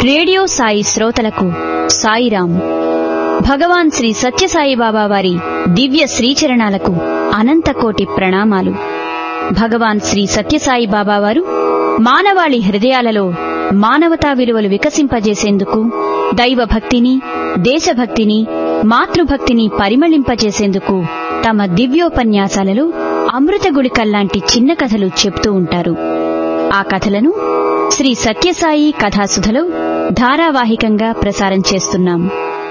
radio Sai శ్రోతలకు సాయిరాం భగవాన్ శ్రీ సత్యసాయి బాబా వారి దివ్య శ్రీచరణాలకు అనంతకోటి ప్రణామాలు భగవాన్ శ్రీ సత్యసాయి బాబా వారు మానవాళి హృదయాలలో మానవతా విలువలు వికసింపజేసేందుకు దైవభక్తిని దేశభక్తిని మాతృభక్తిని పరిమళింపజేసేందుకు తమ దివ్యోపన్యాసాలలో అమృత గుళికల్లాంటి చిన్న కథలు చెప్తూ ఉంటారు ఆ కథలను శ్రీ సత్యసాయి కథాసుధలో ధారావాహికంగా ప్రసారం చేస్తున్నాం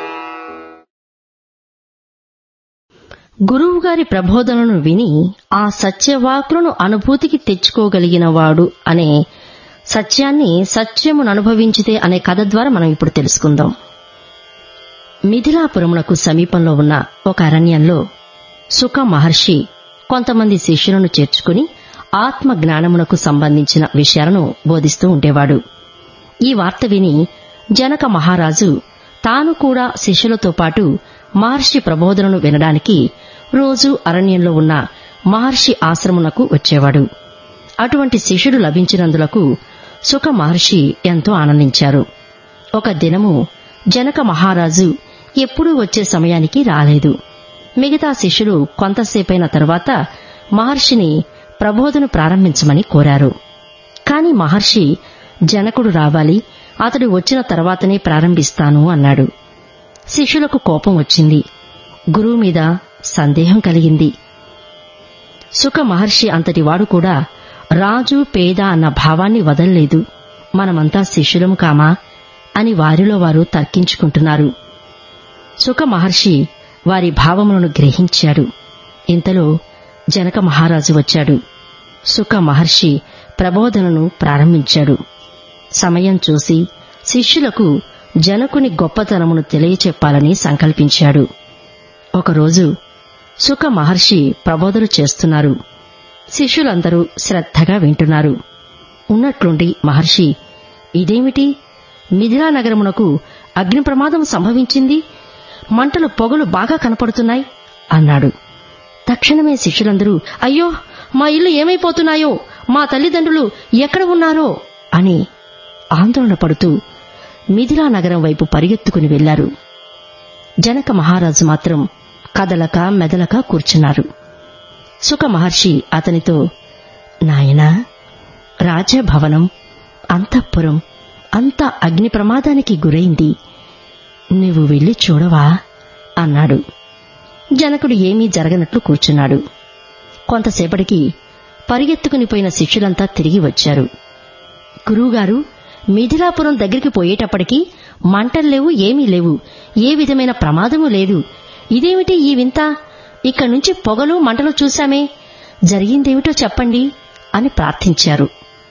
గురువుగారి ప్రబోధనను విని ఆ సత్యవాకులను అనుభూతికి తెచ్చుకోగలిగినవాడు అనే సత్యాన్ని సత్యమును అనుభవించితే అనే కథ ద్వారా మనం ఇప్పుడు తెలుసుకుందాం మిథిలాపురమునకు సమీపంలో ఉన్న ఒక అరణ్యంలో సుఖ మహర్షి కొంతమంది శిష్యులను చేర్చుకుని ఆత్మ జ్ఞానమునకు సంబంధించిన విషయాలను బోధిస్తూ ఉండేవాడు ఈ వార్త విని జనక మహారాజు తాను కూడా శిష్యులతో పాటు మహర్షి ప్రబోధనను వినడానికి రోజు అరణ్యంలో ఉన్న మహర్షి ఆశ్రమునకు వచ్చేవాడు అటువంటి శిష్యుడు లభించినందులకు సుఖ మహర్షి ఎంతో ఆనందించారు ఒక దినము జనక మహారాజు ఎప్పుడూ వచ్చే సమయానికి రాలేదు మిగతా శిష్యులు కొంతసేపైన తర్వాత మహర్షిని ప్రబోధను ప్రారంభించమని కోరారు కాని మహర్షి జనకుడు రావాలి అతడు వచ్చిన తర్వాతనే ప్రారంభిస్తాను అన్నాడు శిష్యులకు కోపం వచ్చింది గురువు మీద సందేహం కలిగింది సుఖ మహర్షి అంతటివాడు కూడా రాజు పేద అన్న భావాన్ని వదల్లేదు మనమంతా శిష్యులము కామా అని వారిలో వారు తర్కించుకుంటున్నారు సుఖ మహర్షి వారి భావములను గ్రహించాడు ఇంతలో జనక మహారాజు వచ్చాడు సుఖ మహర్షి ప్రబోధనను ప్రారంభించాడు సమయం చూసి శిష్యులకు జనకుని గొప్పతనమును తెలియచెప్పాలని సంకల్పించాడు ఒకరోజు సుఖ మహర్షి ప్రబోధన చేస్తున్నారు శిష్యులందరూ శ్రద్ధగా వింటున్నారు ఉన్నట్లుండి మహర్షి ఇదేమిటి మిథిలా నగరమునకు అగ్ని ప్రమాదం సంభవించింది మంటలు పొగలు బాగా కనపడుతున్నాయి అన్నాడు తక్షణమే శిష్యులందరూ అయ్యో మా ఇల్లు ఏమైపోతున్నాయో మా తల్లిదండ్రులు ఎక్కడ ఉన్నారో అని ఆందోళన పడుతూ మిథిలా నగరం వైపు పరిగెత్తుకుని వెళ్లారు జనక మహారాజు మాత్రం కదలక మెదలక కూర్చున్నారు సుఖ మహర్షి అతనితో నాయనా రాజభవనం అంతఃపురం అంతా అగ్ని ప్రమాదానికి గురైంది నువ్వు వెళ్లి చూడవా అన్నాడు జనకుడు ఏమీ జరగనట్లు కూర్చున్నాడు కొంతసేపటికి పరిగెత్తుకుని పోయిన శిష్యులంతా తిరిగి వచ్చారు గురువుగారు మిథిలాపురం దగ్గరికి పోయేటప్పటికి మంటలు లేవు ఏమీ లేవు ఏ విధమైన ప్రమాదము లేదు ఇదేమిటి ఈ వింత ఇక్కడి నుంచి పొగలు మంటలు చూశామే జరిగిందేమిటో చెప్పండి అని ప్రార్థించారు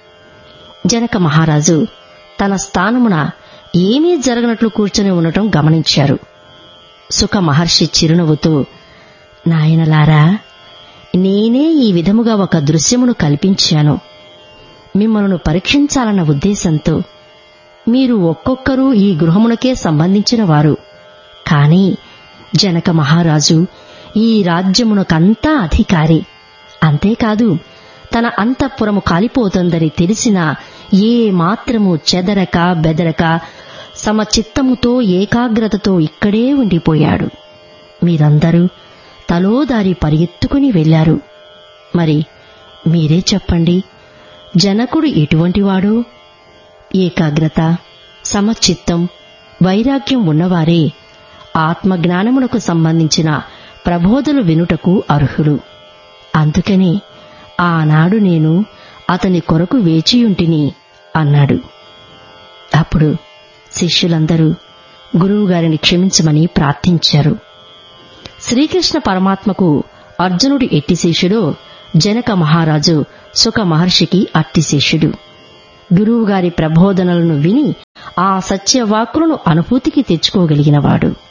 జనక మహారాజు తన స్థానమున ఏమీ జరగనట్లు కూర్చొని ఉండటం గమనించారు సుఖ మహర్షి చిరునవ్వుతో నాయనలారా నేనే ఈ విధముగా ఒక దృశ్యమును కల్పించాను మిమ్మల్ని పరీక్షించాలన్న ఉద్దేశంతో మీరు ఒక్కొక్కరూ ఈ గృహమునకే సంబంధించిన వారు కాని జనక మహారాజు ఈ రాజ్యమునకంతా అధికారి అంతేకాదు తన అంతఃపురము కాలిపోతుందని తెలిసినా ఏ మాత్రము చెదరక బెదరక సమచిత్తముతో ఏకాగ్రతతో ఇక్కడే ఉండిపోయాడు మీరందరూ తలోదారి పరిగెత్తుకుని వెళ్లారు మరి మీరే చెప్పండి జనకుడు ఎటువంటివాడు ఏకాగ్రత సమచిత్తం వైరాగ్యం ఉన్నవారే ఆత్మజ్ఞానమునకు సంబంధించిన ప్రబోధలు వినుటకు అర్హులు అందుకని ఆనాడు నేను అతని కొరకు వేచియుంటిని అన్నాడు అప్పుడు శిష్యులందరూ గురువుగారిని క్షమించమని ప్రార్థించారు శ్రీకృష్ణ పరమాత్మకు అర్జునుడు ఎట్టి శిష్యుడో జనక మహారాజు సుఖ మహర్షికి అట్టి శిష్యుడు గురువుగారి ప్రబోధనలను విని ఆ సత్యవాక్కులను అనుభూతికి తెచ్చుకోగలిగినవాడు